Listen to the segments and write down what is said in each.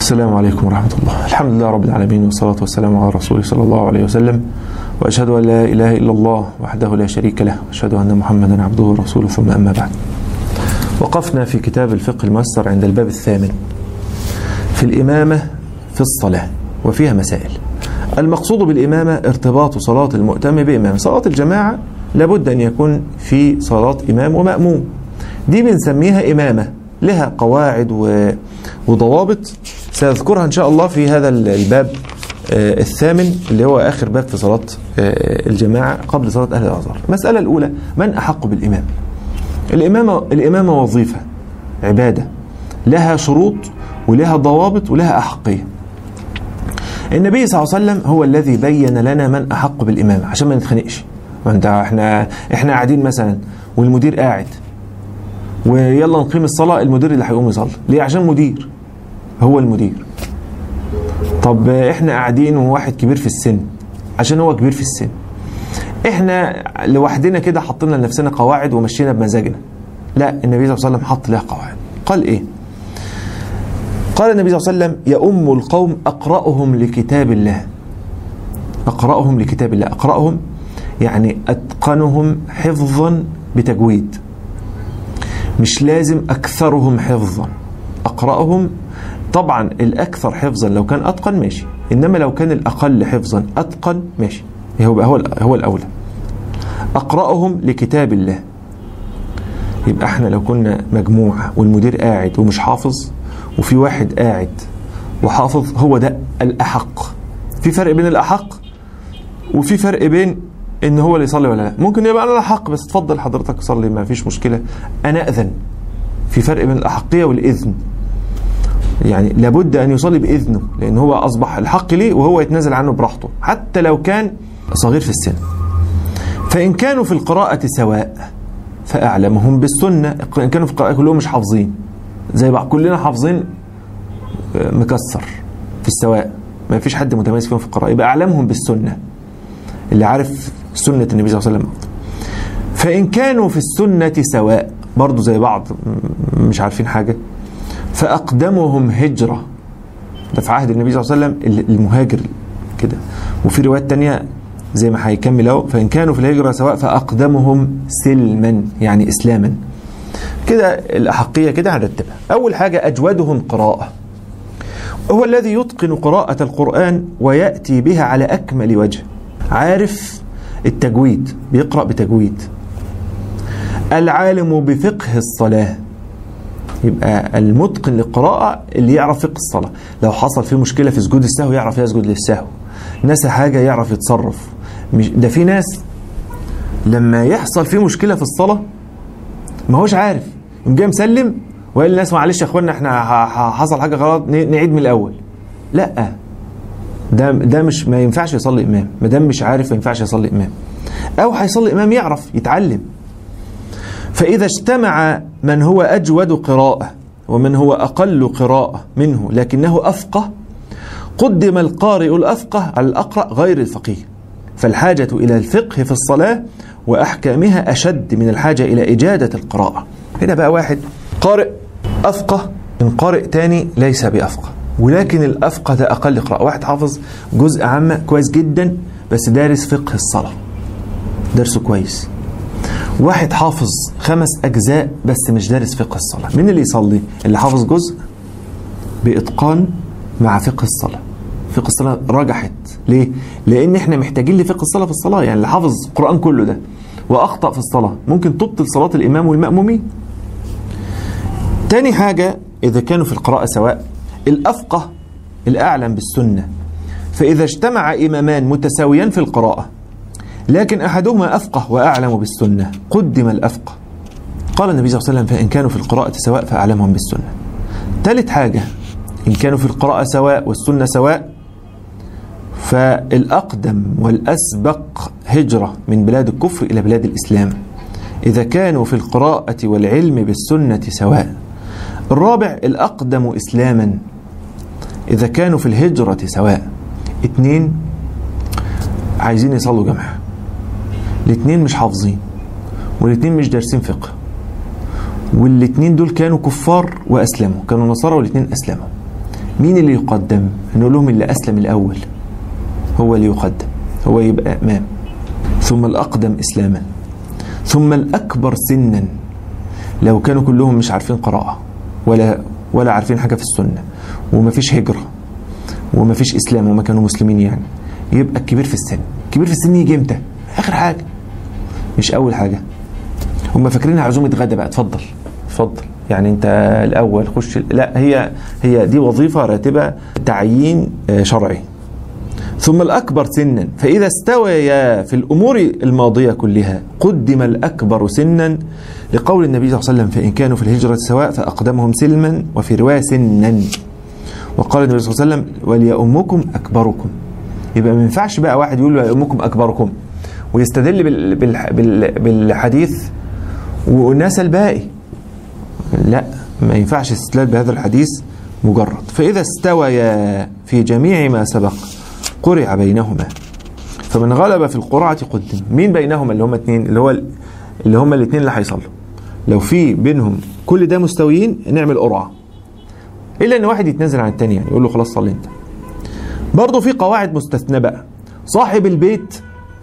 السلام عليكم ورحمة الله الحمد لله رب العالمين والصلاة والسلام على رسوله صلى الله عليه وسلم وأشهد أن لا إله إلا الله وحده لا شريك له وأشهد أن محمدا عبده ورسوله ثم أما بعد وقفنا في كتاب الفقه الميسر عند الباب الثامن في الإمامة في الصلاة وفيها مسائل المقصود بالإمامة ارتباط صلاة المؤتم بإمام صلاة الجماعة لابد أن يكون في صلاة إمام ومأموم دي بنسميها إمامة لها قواعد و... وضوابط سأذكرها إن شاء الله في هذا الباب آه، الثامن اللي هو آخر باب في صلاة آه، الجماعة قبل صلاة أهل الأزهر المسألة الأولى من أحق بالإمام الإمامة, الإمامة وظيفة عبادة لها شروط ولها ضوابط ولها أحقية النبي صلى الله عليه وسلم هو الذي بين لنا من أحق بالإمامة عشان ما نتخانقش ما انت احنا احنا قاعدين مثلا والمدير قاعد ويلا نقيم الصلاة المدير اللي هيقوم يصلي ليه عشان مدير هو المدير طب احنا قاعدين وواحد كبير في السن عشان هو كبير في السن احنا لوحدنا كده حطينا لنفسنا قواعد ومشينا بمزاجنا لا النبي صلى الله عليه وسلم حط لها قواعد قال ايه قال النبي صلى الله عليه وسلم يؤم القوم اقرأهم لكتاب الله اقرأهم لكتاب الله اقرأهم يعني اتقنهم حفظا بتجويد مش لازم اكثرهم حفظا اقرأهم طبعا الاكثر حفظا لو كان اتقن ماشي انما لو كان الاقل حفظا اتقن ماشي هو هو هو الاولى اقراهم لكتاب الله يبقى احنا لو كنا مجموعه والمدير قاعد ومش حافظ وفي واحد قاعد وحافظ هو ده الاحق في فرق بين الاحق وفي فرق بين ان هو اللي يصلي ولا لا ممكن يبقى انا الاحق بس اتفضل حضرتك صلي ما فيش مشكله انا اذن في فرق بين الاحقيه والاذن يعني لابد ان يصلي باذنه لان هو اصبح الحق ليه وهو يتنازل عنه براحته حتى لو كان صغير في السن فان كانوا في القراءه سواء فاعلمهم بالسنه ان كانوا في القراءه كلهم مش حافظين زي بعض كلنا حافظين مكسر في السواء ما فيش حد متميز فيهم في القراءه يبقى اعلمهم بالسنه اللي عارف سنه النبي صلى الله عليه وسلم فان كانوا في السنه سواء برضه زي بعض مش عارفين حاجه فأقدمهم هجرة ده في عهد النبي صلى الله عليه وسلم المهاجر كده وفي روايات تانية زي ما هيكمل اهو فإن كانوا في الهجرة سواء فأقدمهم سلما يعني إسلاما كده الأحقية كده هنرتبها أول حاجة أجودهم قراءة هو الذي يتقن قراءة القرآن ويأتي بها على أكمل وجه عارف التجويد بيقرأ بتجويد العالم بفقه الصلاه يبقى المتقن للقراءة اللي يعرف فقه الصلاة لو حصل فيه مشكلة في سجود السهو يعرف يسجد للسهو نسى حاجة يعرف يتصرف مش ده في ناس لما يحصل فيه مشكلة في الصلاة ما هوش عارف يقوم جاي مسلم وقال للناس معلش يا اخوانا احنا حصل حاجة غلط نعيد من الأول لا ده ده مش ما ينفعش يصلي إمام ما دام مش عارف ما ينفعش يصلي إمام أو هيصلي إمام يعرف يتعلم فإذا اجتمع من هو أجود قراءة ومن هو أقل قراءة منه لكنه أفقه قدم القارئ الأفقه على الأقرأ غير الفقيه فالحاجة إلى الفقه في الصلاة وأحكامها أشد من الحاجة إلى إجادة القراءة هنا بقى واحد قارئ أفقه من قارئ تاني ليس بأفقه ولكن الأفقه ده أقل قراءة واحد حافظ جزء عامة كويس جدا بس دارس فقه الصلاة درسه كويس واحد حافظ خمس أجزاء بس مش دارس فقه الصلاة مين اللي يصلي اللي حافظ جزء بإتقان مع فقه الصلاة فقه الصلاة رجحت ليه لأن احنا محتاجين لفقه الصلاة في الصلاة يعني اللي حافظ القرآن كله ده وأخطأ في الصلاة ممكن تبطل صلاة الإمام والمأمومين تاني حاجة إذا كانوا في القراءة سواء الأفقه الأعلم بالسنة فإذا اجتمع إمامان متساويان في القراءة لكن أحدهما أفقه وأعلم بالسنة قدم الأفقه قال النبي صلى الله عليه وسلم فإن كانوا في القراءة سواء فأعلمهم بالسنة ثالث حاجة إن كانوا في القراءة سواء والسنة سواء فالأقدم والأسبق هجرة من بلاد الكفر إلى بلاد الإسلام إذا كانوا في القراءة والعلم بالسنة سواء الرابع الأقدم إسلاما إذا كانوا في الهجرة سواء اثنين عايزين يصلوا جماعة الاثنين مش حافظين والاثنين مش دارسين فقه والاثنين دول كانوا كفار واسلموا كانوا نصارى والاثنين اسلموا مين اللي يقدم نقول لهم اللي أسلم الأول هو اللي يقدم هو يبقى إمام ثم الأقدم إسلاما ثم الأكبر سنا لو كانوا كلهم مش عارفين قراءة ولا ولا عارفين حاجة في السنة ومفيش هجرة ومفيش إسلام وما كانوا مسلمين يعني يبقى الكبير في السن الكبير في السن يجي امتى آخر حاجة مش أول حاجة هم فاكرينها عزومة غدا بقى اتفضل اتفضل يعني انت الاول خش لا هي هي دي وظيفه راتبه تعيين شرعي ثم الاكبر سنا فاذا استويا في الامور الماضيه كلها قدم الاكبر سنا لقول النبي صلى الله عليه وسلم فان كانوا في الهجره سواء فاقدمهم سلما وفي روايه سنا وقال النبي صلى الله عليه وسلم وليؤمكم اكبركم يبقى ما ينفعش بقى واحد يقول وليؤمكم اكبركم ويستدل بال بال بالحديث ونسى الباقي لا ما ينفعش استدلال بهذا الحديث مجرد فإذا استويا في جميع ما سبق قرع بينهما فمن غلب في القرعة قدم مين بينهما اللي هم اتنين اللي هو اللي هم الاثنين اللي هيصلوا لو في بينهم كل ده مستويين نعمل قرعة إلا إن واحد يتنازل عن التاني يعني يقول له خلاص صلي أنت برضه في قواعد مستثنى بقى صاحب البيت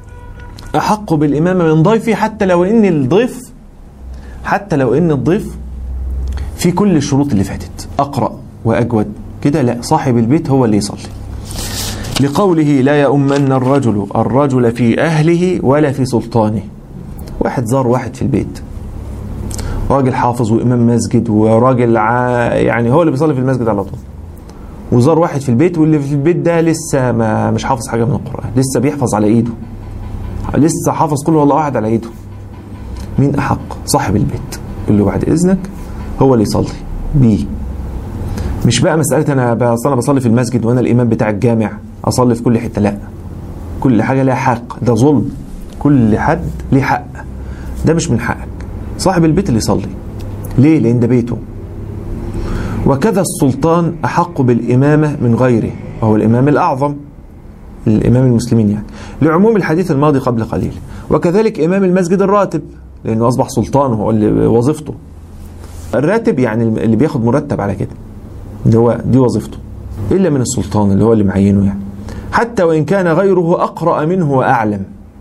أحق بالإمامة من ضيفه حتى لو إن الضيف حتى لو إن الضيف في كل الشروط اللي فاتت أقرأ وأجود كده لا صاحب البيت هو اللي يصلي لقوله لا يؤمن الرجل الرجل في أهله ولا في سلطانه واحد زار واحد في البيت راجل حافظ وإمام مسجد وراجل ع... يعني هو اللي بيصلي في المسجد على طول وزار واحد في البيت واللي في البيت ده لسه ما مش حافظ حاجة من القرآن لسه بيحفظ على إيده لسه حافظ كل والله واحد على إيده مين أحق صاحب البيت يقول له بعد إذنك هو اللي يصلي بيه مش بقى مسألة أنا بصلي, بصلي في المسجد وأنا الإمام بتاع الجامع أصلي في كل حتة لا كل حاجة لها حق ده ظلم كل حد ليه حق ده مش من حقك صاحب البيت اللي يصلي ليه؟ لأن ده بيته وكذا السلطان أحق بالإمامة من غيره وهو الإمام الأعظم الإمام المسلمين يعني لعموم الحديث الماضي قبل قليل وكذلك إمام المسجد الراتب لأنه أصبح سلطان هو اللي وظيفته الراتب يعني اللي بياخد مرتب على كده ده هو دي وظيفته إلا من السلطان اللي هو اللي معينه يعني حتى وإن كان غيره أقرأ منه وأعلم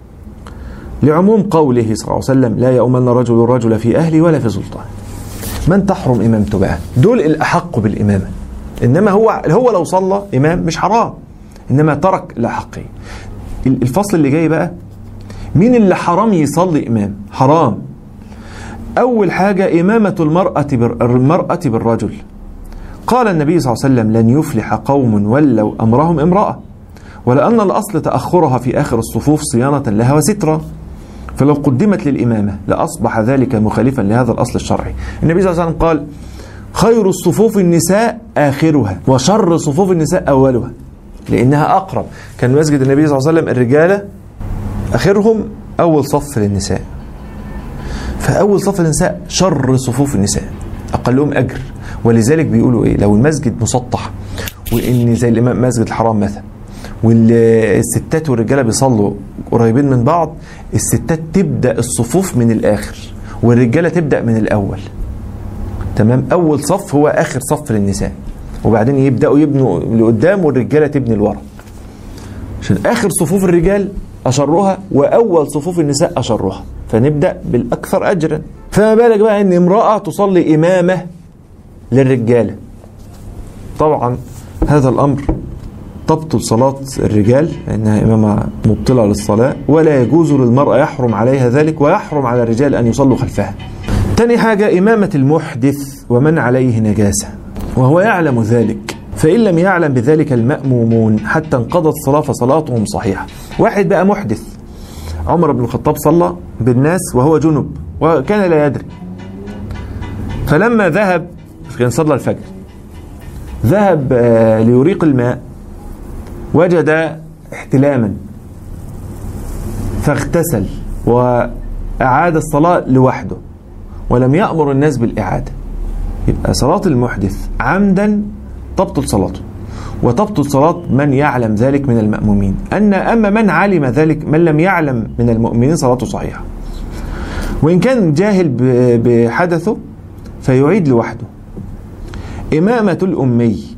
لعموم قوله صلى الله عليه وسلم لا يؤمن رجل الرجل في أهله ولا في سلطانه من تحرم إمامته بقى دول الأحق بالإمامة إنما هو هو لو صلى إمام مش حرام إنما ترك الأحقية الفصل اللي جاي بقى مين اللي حرام يصلي إمام حرام أول حاجة إمامة المرأة المرأة بالرجل قال النبي صلى الله عليه وسلم لن يفلح قوم ولوا أمرهم امرأة ولأن الأصل تأخرها في آخر الصفوف صيانة لها وسترا فلو قدمت للإمامة لأصبح ذلك مخالفا لهذا الأصل الشرعي النبي صلى الله عليه وسلم قال خير الصفوف النساء آخرها وشر صفوف النساء أولها لأنها أقرب كان مسجد النبي صلى الله عليه وسلم الرجالة آخرهم أول صف للنساء فأول صف النساء شر صفوف النساء أقلهم أجر ولذلك بيقولوا إيه لو المسجد مسطح وإن زي الإمام مسجد الحرام مثلا والستات والرجاله بيصلوا قريبين من بعض الستات تبدا الصفوف من الاخر والرجاله تبدا من الاول تمام اول صف هو اخر صف للنساء وبعدين يبداوا يبنوا لقدام والرجاله تبني لورا عشان اخر صفوف الرجال اشرها واول صفوف النساء اشرها فنبدا بالاكثر اجرا فما بالك بقى ان امراه تصلي امامه للرجاله طبعا هذا الامر تبطل صلاة الرجال لأنها إمامة مبطلة للصلاة ولا يجوز للمرأة يحرم عليها ذلك ويحرم على الرجال أن يصلوا خلفها تاني حاجة إمامة المحدث ومن عليه نجاسة وهو يعلم ذلك فإن لم يعلم بذلك المأمومون حتى انقضت الصلاة فصلاتهم صحيحة واحد بقى محدث عمر بن الخطاب صلى بالناس وهو جنب وكان لا يدري فلما ذهب كان صلى الفجر ذهب ليريق الماء وجد احتلاما فاغتسل وأعاد الصلاة لوحده ولم يأمر الناس بالإعادة يبقى صلاة المحدث عمدا تبطل صلاته وتبطل صلاة من يعلم ذلك من المأمومين أن أما من علم ذلك من لم يعلم من المؤمنين صلاته صحيحة وإن كان جاهل بحدثه فيعيد لوحده إمامة الأمي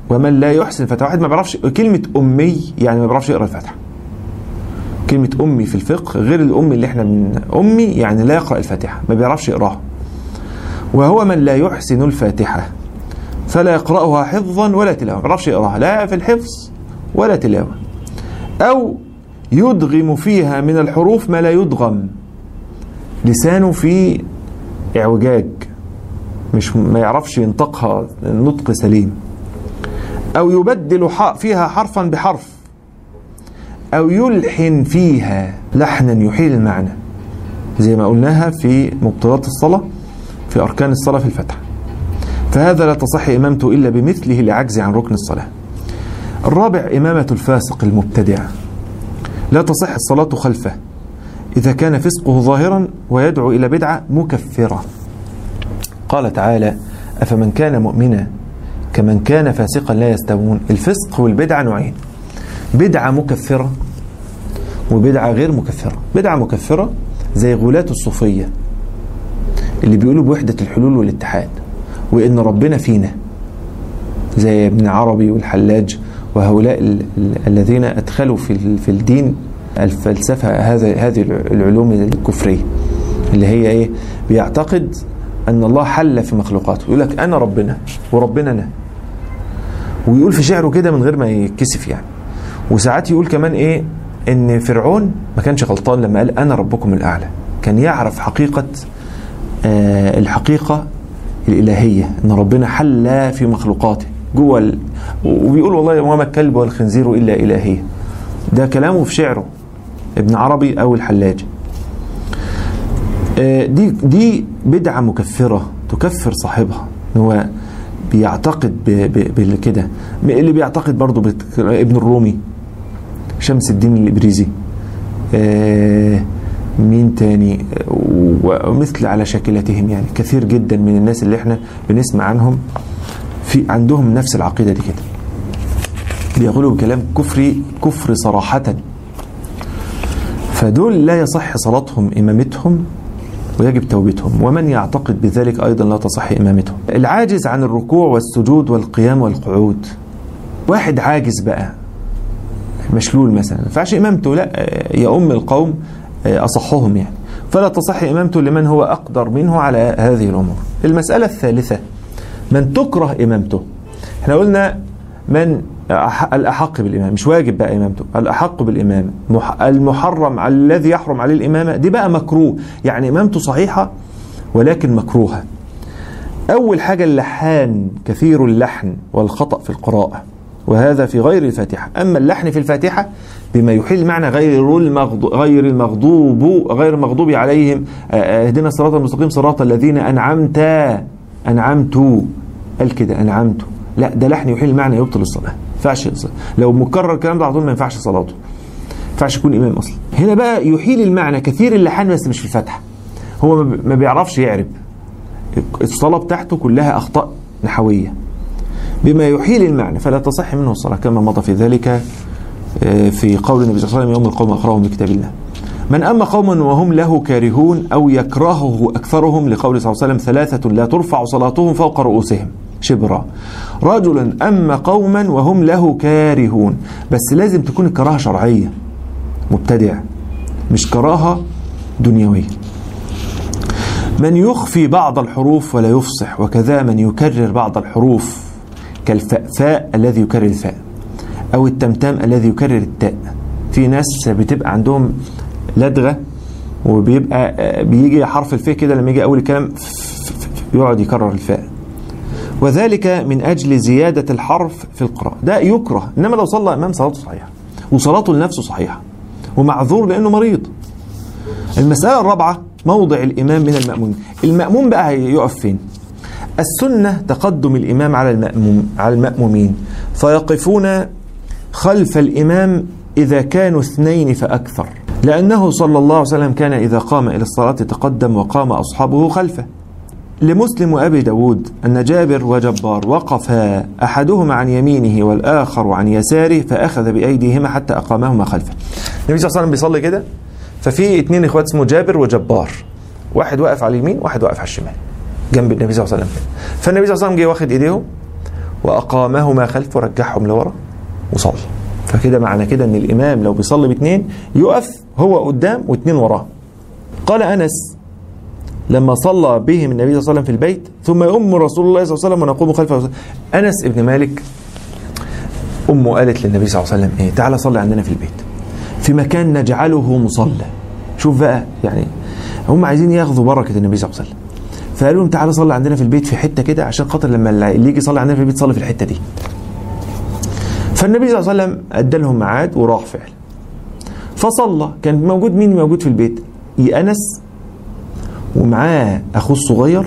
ومن لا يحسن الفاتحة واحد ما بيعرفش كلمة أمي يعني ما بيعرفش يقرأ الفاتحة كلمة أمي في الفقه غير الأمي اللي احنا من أمي يعني لا يقرأ الفاتحة ما بيعرفش يقراها وهو من لا يحسن الفاتحة فلا يقرأها حفظا ولا تلاوة ما بيعرفش يقراها لا في الحفظ ولا تلاوة أو يدغم فيها من الحروف ما لا يدغم لسانه في اعوجاج مش ما يعرفش ينطقها نطق سليم أو يبدل فيها حرفا بحرف أو يلحن فيها لحنا يحيل المعنى زي ما قلناها في مبطلات الصلاة في أركان الصلاة في الفتح فهذا لا تصح إمامته إلا بمثله لعجز عن ركن الصلاة الرابع إمامة الفاسق المبتدع لا تصح الصلاة خلفه إذا كان فسقه ظاهرا ويدعو إلى بدعة مكفرة قال تعالى أفمن كان مؤمنا كمن كان فاسقا لا يستوون الفسق والبدعة نوعين بدعة مكفرة وبدعة غير مكفرة بدعة مكفرة زي غلاة الصوفية اللي بيقولوا بوحدة الحلول والاتحاد وإن ربنا فينا زي ابن عربي والحلاج وهؤلاء ال ال الذين أدخلوا في, في الدين الفلسفة هذا هذه العلوم الكفرية اللي هي إيه بيعتقد أن الله حل في مخلوقاته يقول لك أنا ربنا وربنا أنا ويقول في شعره كده من غير ما يتكسف يعني وساعات يقول كمان إيه إن فرعون ما كانش غلطان لما قال أنا ربكم الأعلى كان يعرف حقيقة آه الحقيقة الإلهية إن ربنا حل في مخلوقاته جوه ال... وبيقول والله وما الكلب والخنزير إلا إلهية ده كلامه في شعره ابن عربي أو الحلاج آه دي دي بدعة مكفرة تكفر صاحبها هو بيعتقد بكده اللي بيعتقد برضه بت... ابن الرومي شمس الدين الإبريزي آه مين تاني ومثل على شاكلتهم يعني كثير جدا من الناس اللي احنا بنسمع عنهم في عندهم نفس العقيدة دي كده بيقولوا بكلام كفري كفر صراحة فدول لا يصح صلاتهم إمامتهم ويجب توبتهم ومن يعتقد بذلك أيضا لا تصح إمامتهم العاجز عن الركوع والسجود والقيام والقعود واحد عاجز بقى مشلول مثلا ما ينفعش إمامته لا يؤم القوم أصحهم يعني فلا تصح إمامته لمن هو أقدر منه على هذه الأمور المسألة الثالثة من تكره إمامته احنا قلنا من الأحق بالإمام مش واجب بقى إمامته الأحق بالإمام المحرم على الذي يحرم عليه الإمامة دي بقى مكروه يعني إمامته صحيحة ولكن مكروهة أول حاجة اللحان كثير اللحن والخطأ في القراءة وهذا في غير الفاتحة أما اللحن في الفاتحة بما يحيل معنى غير المغضوب غير المغضوب غير المغضوب عليهم اهدنا الصراط المستقيم صراط الذين أنعمت أنعمت قال كده أنعمت لا ده لحن يحيل معنى يبطل الصلاة ينفعش لو مكرر الكلام ده على طول ما ينفعش صلاته ما ينفعش يكون إمام أصلا هنا بقى يحيل المعنى كثير اللحان بس مش في الفاتحة هو ما بيعرفش يعرب الصلاة بتاعته كلها أخطاء نحوية بما يحيل المعنى فلا تصح منه الصلاة كما مضى في ذلك في قول النبي صلى الله عليه وسلم يوم القوم أقرأهم بكتاب الله من أما قوما وهم له كارهون أو يكرهه أكثرهم لقول صلى الله عليه وسلم ثلاثة لا ترفع صلاتهم فوق رؤوسهم شبرا رجل أما قوما وهم له كارهون بس لازم تكون الكراهة شرعية مبتدع مش كراهة دنيوية من يخفي بعض الحروف ولا يفصح وكذا من يكرر بعض الحروف كالفاء الذي يكرر الفاء أو التمتام الذي يكرر التاء في ناس بتبقى عندهم لدغة وبيبقى بيجي حرف الفاء كده لما يجي أول الكلام يقعد يكرر الفاء وذلك من أجل زيادة الحرف في القراءة ده يكره إنما لو صلى إمام صلاته صحيحة وصلاته لنفسه صحيحة ومعذور لأنه مريض المسألة الرابعة موضع الإمام من المأمومين المأموم بقى هيقف فين السنة تقدم الإمام على المأموم على المأمومين فيقفون خلف الإمام إذا كانوا اثنين فأكثر لأنه صلى الله عليه وسلم كان إذا قام إلى الصلاة تقدم وقام أصحابه خلفه لمسلم وأبي داود أن جابر وجبار وقفا أحدهما عن يمينه والآخر عن يساره فأخذ بأيديهما حتى أقامهما خلفه النبي صلى الله عليه وسلم بيصلي كده ففي اتنين إخوات اسمه جابر وجبار واحد واقف على اليمين واحد واقف على الشمال جنب النبي صلى الله عليه وسلم فالنبي صلى الله عليه وسلم جه واخد ايديهم وأقامهما خلفه رجعهم لورا وصلى فكده معنى كده ان الامام لو بيصلي باثنين يقف هو قدام واثنين وراه قال انس لما صلى بهم النبي صلى الله عليه وسلم في البيت ثم يؤم رسول الله صلى الله عليه وسلم ونقوم خلفه انس ابن مالك امه قالت للنبي صلى الله عليه وسلم ايه تعالى صلي عندنا في البيت في مكان نجعله مصلى شوف بقى يعني هم عايزين ياخذوا بركه النبي صلى الله عليه وسلم فقالوا لهم تعالى صلي عندنا في البيت في حته كده عشان خاطر لما اللي يجي يصلي عندنا في البيت صلي في الحته دي فالنبي صلى الله عليه وسلم ادى لهم ميعاد وراح فعلا فصلى كان موجود مين موجود في البيت انس ومعاه اخوه الصغير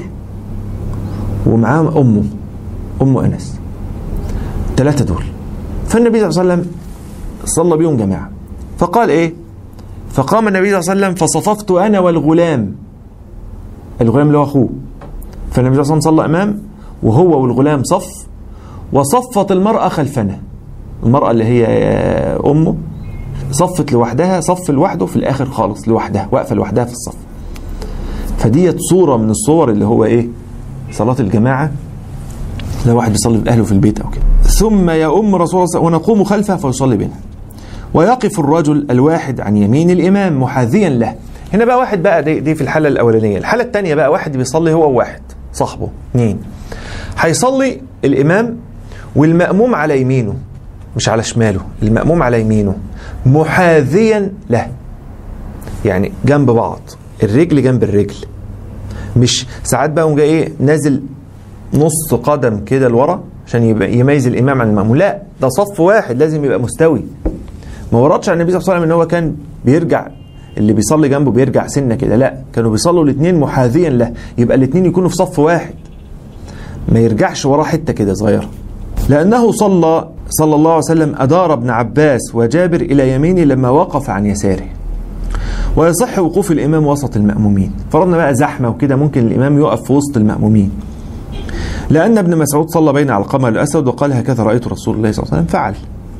ومعاه امه ام انس ثلاثه دول فالنبي صلى الله عليه وسلم صلى بيهم جماعه فقال ايه فقام النبي صلى الله عليه وسلم فصففت انا والغلام الغلام اللي هو اخوه فالنبي صلى الله عليه وسلم صلى امام وهو والغلام صف وصفت المراه خلفنا المرأة اللي هي أمه صفت لوحدها صف لوحده في الآخر خالص لوحدها واقفة لوحدها في الصف فديت صورة من الصور اللي هو إيه صلاة الجماعة لو واحد بيصلي بأهله في البيت أو كده ثم يؤم رسول الله ونقوم خلفه فيصلي بنا ويقف الرجل الواحد عن يمين الإمام محاذيا له هنا بقى واحد بقى دي, دي في الحالة الأولانية الحالة الثانية بقى واحد بيصلي هو وواحد صاحبه اثنين هيصلي الإمام والمأموم على يمينه مش على شماله المأموم على يمينه محاذيا له يعني جنب بعض الرجل جنب الرجل مش ساعات بقى جاي ايه نازل نص قدم كده لورا عشان يبقى يميز الامام عن المأموم لا ده صف واحد لازم يبقى مستوي ما وردش عن النبي صلى الله عليه وسلم ان هو كان بيرجع اللي بيصلي جنبه بيرجع سنه كده لا كانوا بيصلوا الاثنين محاذيا له يبقى الاثنين يكونوا في صف واحد ما يرجعش وراه حته كده صغيره لأنه صلى صلى الله عليه وسلم أدار ابن عباس وجابر إلى يمينه لما وقف عن يساره ويصح وقوف الإمام وسط المأمومين فرضنا بقى زحمة وكده ممكن الإمام يقف في وسط المأمومين لأن ابن مسعود صلى بين علقمة الأسود وقال هكذا رأيت رسول الله صلى الله عليه وسلم فعل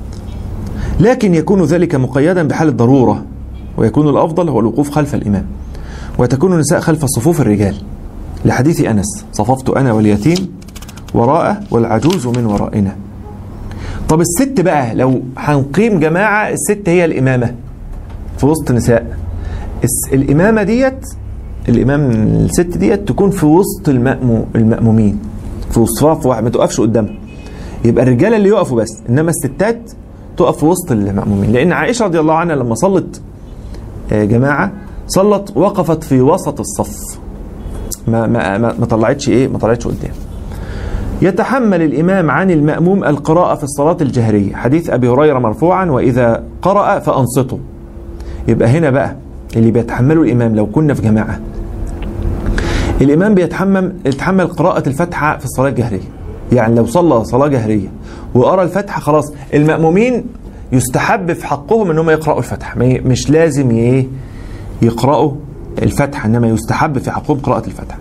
لكن يكون ذلك مقيدا بحال الضرورة ويكون الأفضل هو الوقوف خلف الإمام وتكون النساء خلف صفوف الرجال لحديث أنس صففت أنا واليتيم وراءه والعجوز من ورائنا طب الست بقى لو هنقيم جماعة الست هي الإمامة في وسط نساء الإمامة ديت الإمام الست ديت تكون في وسط المأمو المأمومين في صفاف واحد ما تقفش قدامها يبقى الرجاله اللي يقفوا بس انما الستات تقف في وسط المأمومين لأن عائشة رضي الله عنها لما صلت جماعة صلت وقفت في وسط الصف ما ما ما, ما طلعتش ايه ما طلعتش قدام يتحمل الإمام عن المأموم القراءة في الصلاة الجهرية حديث أبي هريرة مرفوعا وإذا قرأ فأنصتوا يبقى هنا بقى اللي بيتحمله الإمام لو كنا في جماعة الإمام بيتحمل يتحمل قراءة الفاتحة في الصلاة الجهرية يعني لو صلى صلاة جهرية وقرأ الفاتحة خلاص المأمومين يستحب في حقهم انهم يقرأوا الفاتحة مش لازم ايه يقرأوا الفاتحة انما يستحب في حقهم قراءة الفاتحة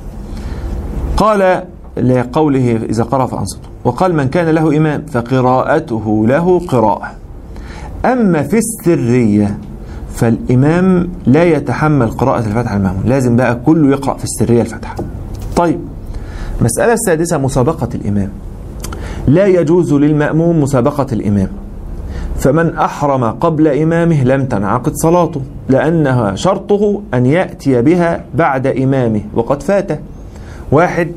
قال لقوله إذا قرأ فأنصتوا وقال من كان له إمام فقراءته له قراءة أما في السرية فالإمام لا يتحمل قراءة الفاتحة المأمون لازم بقى كله يقرأ في السرية الفاتحة طيب مسألة السادسة مسابقة الإمام لا يجوز للمأموم مسابقة الإمام فمن أحرم قبل إمامه لم تنعقد صلاته لأنها شرطه أن يأتي بها بعد إمامه وقد فاته واحد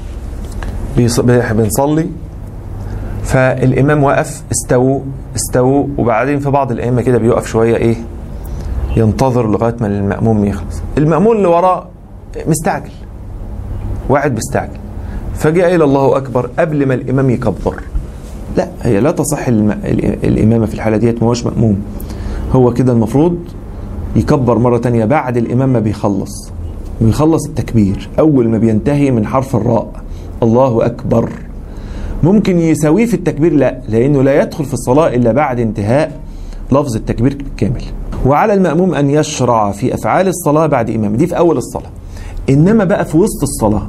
بنصلي فالإمام وقف استووا استووا وبعدين في بعض الأئمة كده بيقف شوية إيه ينتظر لغاية ما المأموم يخلص المأمون اللي وراه مستعجل واحد مستعجل فجاء قايل الله أكبر قبل ما الإمام يكبر لا هي لا تصح الإمامة في الحالة ديت ما هوش مأموم هو كده المفروض يكبر مرة تانية بعد الإمام ما بيخلص بيخلص التكبير أول ما بينتهي من حرف الراء الله أكبر ممكن يساويه في التكبير لا لأنه لا يدخل في الصلاة إلا بعد انتهاء لفظ التكبير كامل وعلى المأموم أن يشرع في أفعال الصلاة بعد إمام دي في أول الصلاة إنما بقى في وسط الصلاة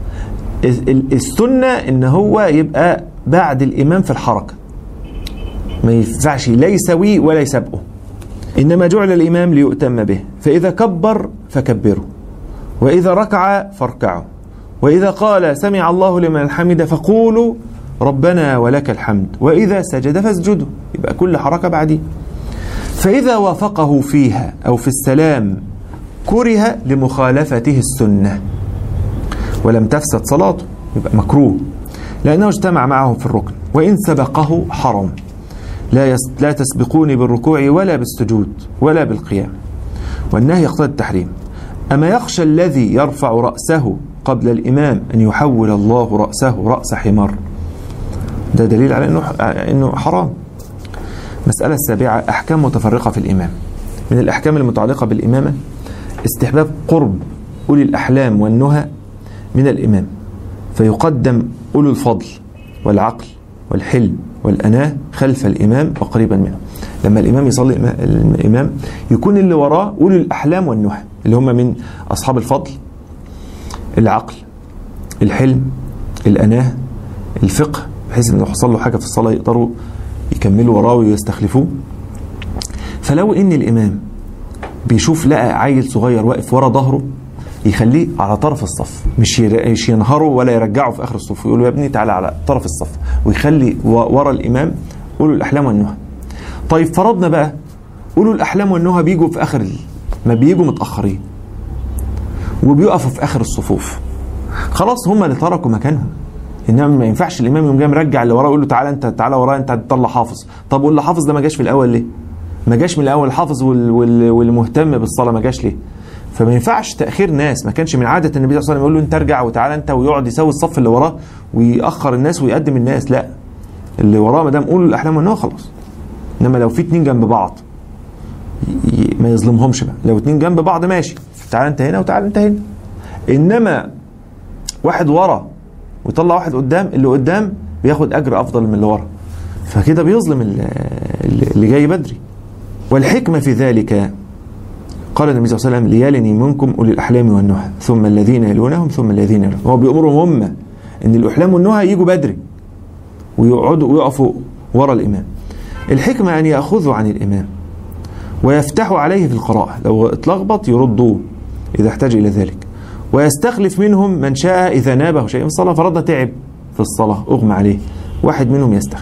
السنة إن هو يبقى بعد الإمام في الحركة ما ينفعش لا يساويه ولا يسابقه إنما جعل الإمام ليؤتم به فإذا كبر فكبروا وإذا ركع فاركعوا وإذا قال سمع الله لمن حمد فقولوا ربنا ولك الحمد وإذا سجد فاسجدوا يبقى كل حركة بعديه فإذا وافقه فيها أو في السلام كره لمخالفته السنة ولم تفسد صلاته يبقى مكروه لأنه اجتمع معه في الركن وإن سبقه حرم لا يس لا تسبقوني بالركوع ولا بالسجود ولا بالقيام والنهي يقتضي التحريم أما يخشى الذي يرفع رأسه قبل الإمام أن يحول الله رأسه رأس حمار ده دليل على أنه أنه حرام المسألة السابعة أحكام متفرقة في الإمام من الأحكام المتعلقة بالإمامة استحباب قرب أولي الأحلام والنهى من الإمام فيقدم أولو الفضل والعقل والحلم والأناة خلف الإمام وقريبا منه لما الإمام يصلي الإمام يكون اللي وراه أولي الأحلام والنهى اللي هم من أصحاب الفضل العقل الحلم الأناة الفقه بحيث انه حصل له حاجه في الصلاه يقدروا يكملوا وراه ويستخلفوه فلو ان الامام بيشوف لقى عيل صغير واقف ورا ظهره يخليه على طرف الصف مش مش ينهره ولا يرجعه في اخر الصف يقول له يا ابني تعالى على طرف الصف ويخلي ورا الامام قولوا الاحلام والنهى طيب فرضنا بقى قولوا الاحلام والنهى بيجوا في اخر ما بيجوا متاخرين وبيقفوا في اخر الصفوف خلاص هم اللي تركوا مكانهم انما ما ينفعش الامام يقوم جاي مرجع اللي وراه يقول له تعالى انت تعالى ورايا انت هتطلع حافظ طب واللي حافظ ده ما جاش في الاول ليه ما جاش من الاول حافظ وال... وال... واللي مهتم بالصلاه ما جاش ليه فما ينفعش تاخير ناس ما كانش من عاده النبي صلى الله عليه وسلم يقول له انت ارجع وتعالى انت ويقعد يسوي الصف اللي وراه ويأخر الناس ويقدم الناس لا اللي وراه ما دام قولوا الاحلام والنهى خلاص انما لو في اتنين جنب بعض ي... ما يظلمهمش بقى لو اتنين جنب بعض ماشي تعالى انت هنا وتعالى انت هنا انما واحد ورا ويطلع واحد قدام اللي قدام بياخد اجر افضل من اللي ورا فكده بيظلم اللي جاي بدري والحكمه في ذلك قال النبي صلى الله عليه وسلم ليالني منكم اولي الاحلام والنهى ثم الذين يلونهم ثم الذين يلونهم هو بيامرهم هم ان الاحلام والنهى يجوا بدري ويقعدوا ويقفوا ورا الامام الحكمه ان ياخذوا عن الامام ويفتحوا عليه في القراءه لو اتلخبط يردوه اذا احتاج الى ذلك ويستخلف منهم من شاء إذا نابه شيء من الصلاة فرضنا تعب في الصلاة أغمى عليه واحد منهم يستخلف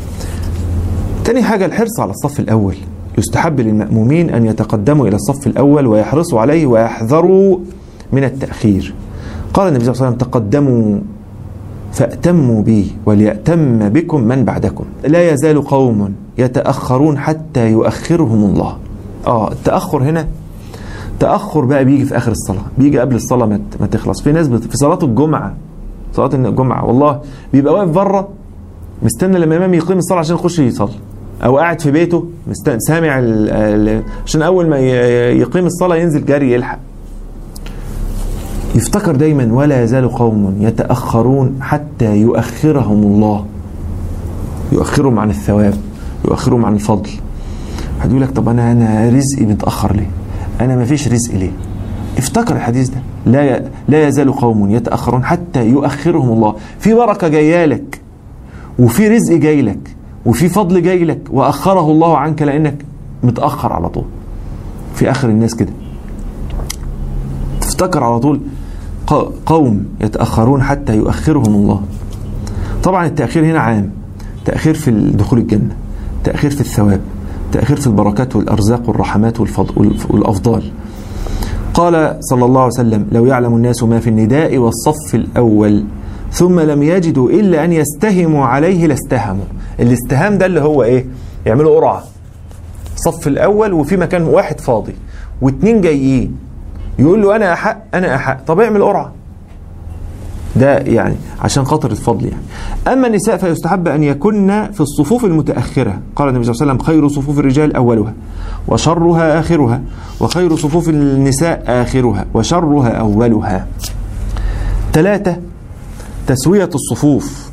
تاني حاجة الحرص على الصف الأول يستحب للمأمومين أن يتقدموا إلى الصف الأول ويحرصوا عليه ويحذروا من التأخير قال النبي صلى الله عليه وسلم تقدموا فأتموا بي وليأتم بكم من بعدكم لا يزال قوم يتأخرون حتى يؤخرهم الله آه التأخر هنا تاخر بقى بيجي في اخر الصلاه بيجي قبل الصلاه ما تخلص في ناس في صلاه الجمعه صلاه الجمعه والله بيبقى واقف بره مستني لما الامام يقيم الصلاه عشان يخش يصلي او قاعد في بيته مستني سامع ال ال عشان اول ما يقيم الصلاه ينزل جري يلحق يفتكر دايما ولا يزال قوم يتاخرون حتى يؤخرهم الله يؤخرهم عن الثواب يؤخرهم عن الفضل هتقول لك طب انا انا رزقي متاخر ليه انا ما فيش رزق ليه افتكر الحديث ده لا ي... لا يزال قوم يتاخرون حتى يؤخرهم الله في بركه جايه لك وفي رزق جاي لك وفي فضل جاي لك واخره الله عنك لانك متاخر على طول في اخر الناس كده تفتكر على طول قوم يتاخرون حتى يؤخرهم الله طبعا التاخير هنا عام تاخير في دخول الجنه تاخير في الثواب تأخير في البركات والأرزاق والرحمات والأفضال قال صلى الله عليه وسلم لو يعلم الناس ما في النداء والصف الأول ثم لم يجدوا إلا أن يستهموا عليه لاستهموا الاستهام ده اللي هو إيه يعملوا قرعة صف الأول وفي مكان واحد فاضي واتنين جايين يقول له أنا أحق أنا أحق طب اعمل قرعة ده يعني عشان خاطر الفضل يعني أما النساء فيستحب أن يكن في الصفوف المتأخرة قال النبي صلى الله عليه وسلم خير صفوف الرجال أولها وشرها آخرها وخير صفوف النساء آخرها وشرها أولها ثلاثة تسوية الصفوف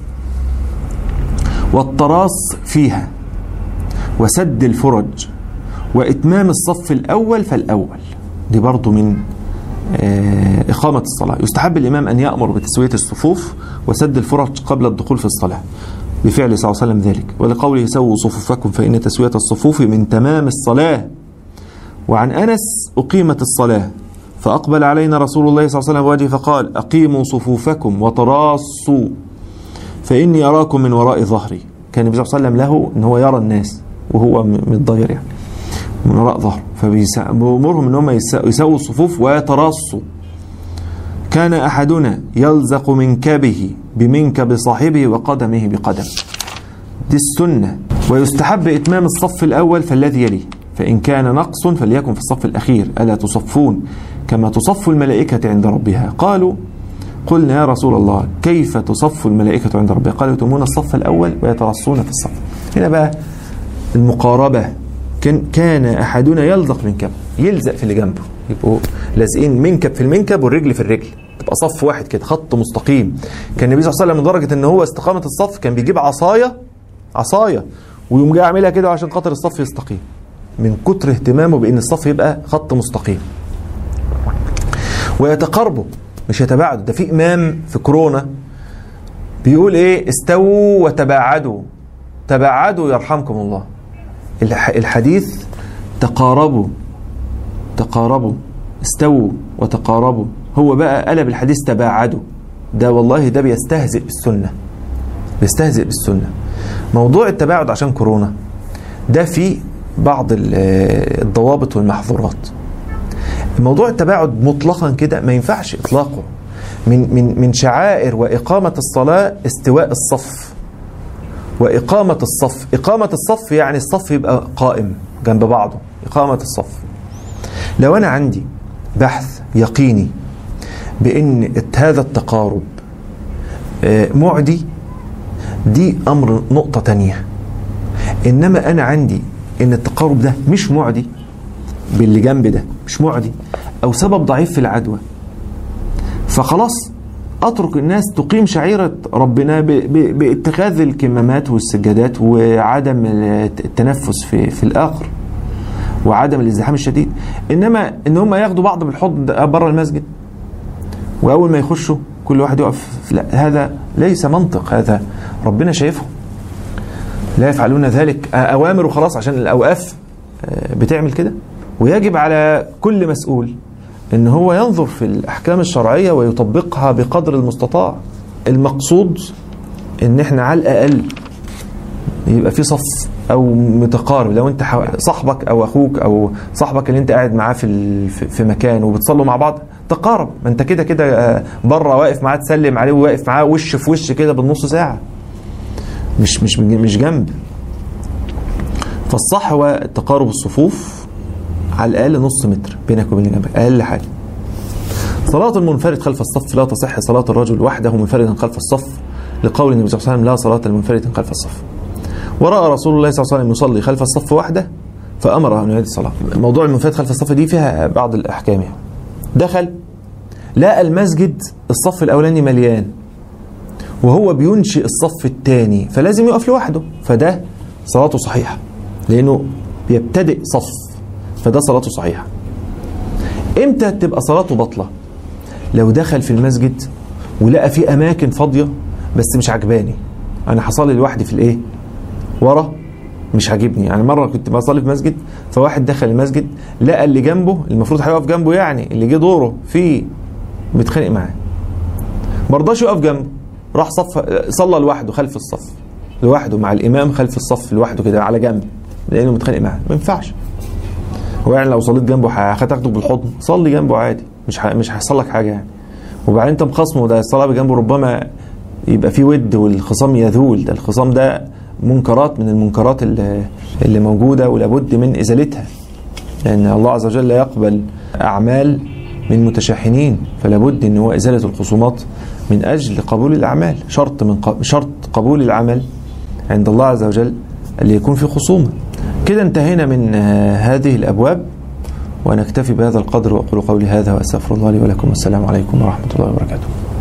والتراص فيها وسد الفرج وإتمام الصف الأول فالأول دي برضو من إقامة الصلاة يستحب الإمام أن يأمر بتسوية الصفوف وسد الفرج قبل الدخول في الصلاة بفعل صلى الله عليه وسلم ذلك ولقوله سووا صفوفكم فإن تسوية الصفوف من تمام الصلاة وعن أنس أقيمت الصلاة فأقبل علينا رسول الله صلى الله عليه وسلم بوجهه فقال أقيموا صفوفكم وتراصوا فإني أراكم من وراء ظهري كان النبي صلى الله عليه وسلم له أن هو يرى الناس وهو متضير يعني من وراء ظهره فبيأمرهم أن هم يسووا الصفوف ويتراصوا كان أحدنا يلزق منكبه بمنكب صاحبه وقدمه بقدم دي السنة ويستحب إتمام الصف الأول فالذي يليه فإن كان نقص فليكن في الصف الأخير ألا تصفون كما تصف الملائكة عند ربها قالوا قلنا يا رسول الله كيف تصف الملائكة عند ربها قالوا يتمون الصف الأول ويترصون في الصف هنا بقى المقاربة كان كان أحدنا يلزق منكب يلزق في اللي جنبه يبقوا لازقين منكب في المنكب والرجل في الرجل تبقى صف واحد كده خط مستقيم كان النبي صلى الله عليه وسلم لدرجة ان هو استقامة الصف كان بيجيب عصاية عصاية ويقوم جاي عاملها كده عشان خاطر الصف يستقيم من كتر اهتمامه بان الصف يبقى خط مستقيم ويتقاربوا مش يتباعدوا ده في امام في كورونا بيقول ايه استووا وتباعدوا تباعدوا يرحمكم الله الحديث تقاربوا تقاربوا استووا وتقاربوا هو بقى قلب الحديث تباعدوا ده والله ده بيستهزئ بالسنة بيستهزئ بالسنة موضوع التباعد عشان كورونا ده في بعض الضوابط والمحظورات موضوع التباعد مطلقا كده ما ينفعش اطلاقه من من من شعائر واقامه الصلاه استواء الصف واقامه الصف اقامه الصف يعني الصف يبقى قائم جنب بعضه اقامه الصف لو انا عندي بحث يقيني بان هذا التقارب معدي دي امر نقطه تانية انما انا عندي ان التقارب ده مش معدي باللي جنب ده مش معدي او سبب ضعيف في العدوى فخلاص اترك الناس تقيم شعيره ربنا باتخاذ الكمامات والسجادات وعدم التنفس في في الاخر وعدم الازدحام الشديد انما ان هم ياخدوا بعض بالحضن بره المسجد واول ما يخشوا كل واحد يقف لا هذا ليس منطق هذا ربنا شايفهم لا يفعلون ذلك اوامر وخلاص عشان الاوقاف بتعمل كده ويجب على كل مسؤول ان هو ينظر في الاحكام الشرعيه ويطبقها بقدر المستطاع المقصود ان احنا على الاقل يبقى في صف او متقارب لو انت صاحبك او اخوك او صاحبك اللي انت قاعد معاه في في مكان وبتصلوا مع بعض تقارب ما انت كده كده بره واقف معاه تسلم عليه وواقف معاه وش في وش كده بالنص ساعه مش مش مش جنب فالصح هو تقارب الصفوف على الاقل نص متر بينك وبين جنبك اقل حاجه صلاة المنفرد خلف الصف لا تصح صلاة الرجل وحده منفردا خلف الصف لقول النبي صلى الله عليه وسلم لا صلاة المنفرد خلف الصف ورأى رسول الله صلى الله عليه وسلم يصلي خلف الصف وحده فأمره أن يعيد الصلاة موضوع المنفرد خلف الصف دي فيها بعض الأحكام يعني. دخل لقى المسجد الصف الأولاني مليان وهو بينشئ الصف الثاني فلازم يقف لوحده فده صلاته صحيحة لأنه بيبتدئ صف فده صلاته صحيحة امتى تبقى صلاته بطلة لو دخل في المسجد ولقى في أماكن فاضية بس مش عجباني أنا هصلي لوحدي في الإيه ورا مش عاجبني يعني مرة كنت بصلي في مسجد فواحد دخل المسجد لقى اللي جنبه المفروض هيقف جنبه يعني اللي جه دوره فيه بيتخانق معاه ما رضاش يقف جنبه راح صف صلى لوحده خلف الصف لوحده مع الامام خلف الصف لوحده كده على جنب لانه متخانق معاه ما ينفعش هو يعني لو صليت جنبه هتاخده بالحضن صلي جنبه عادي مش ح... مش هيحصل لك حاجه يعني وبعدين انت مخاصمه ده الصلاه بجنبه ربما يبقى في ود والخصام يذول ده الخصام ده منكرات من المنكرات اللي, اللي موجوده ولابد من ازالتها لان الله عز وجل لا يقبل اعمال من متشاحنين فلا بد ان هو ازاله الخصومات من اجل قبول الاعمال شرط من ق... شرط قبول العمل عند الله عز وجل اللي يكون في خصومه كده انتهينا من هذه الابواب ونكتفي بهذا القدر واقول قولي هذا واستغفر الله لي ولكم والسلام عليكم ورحمه الله وبركاته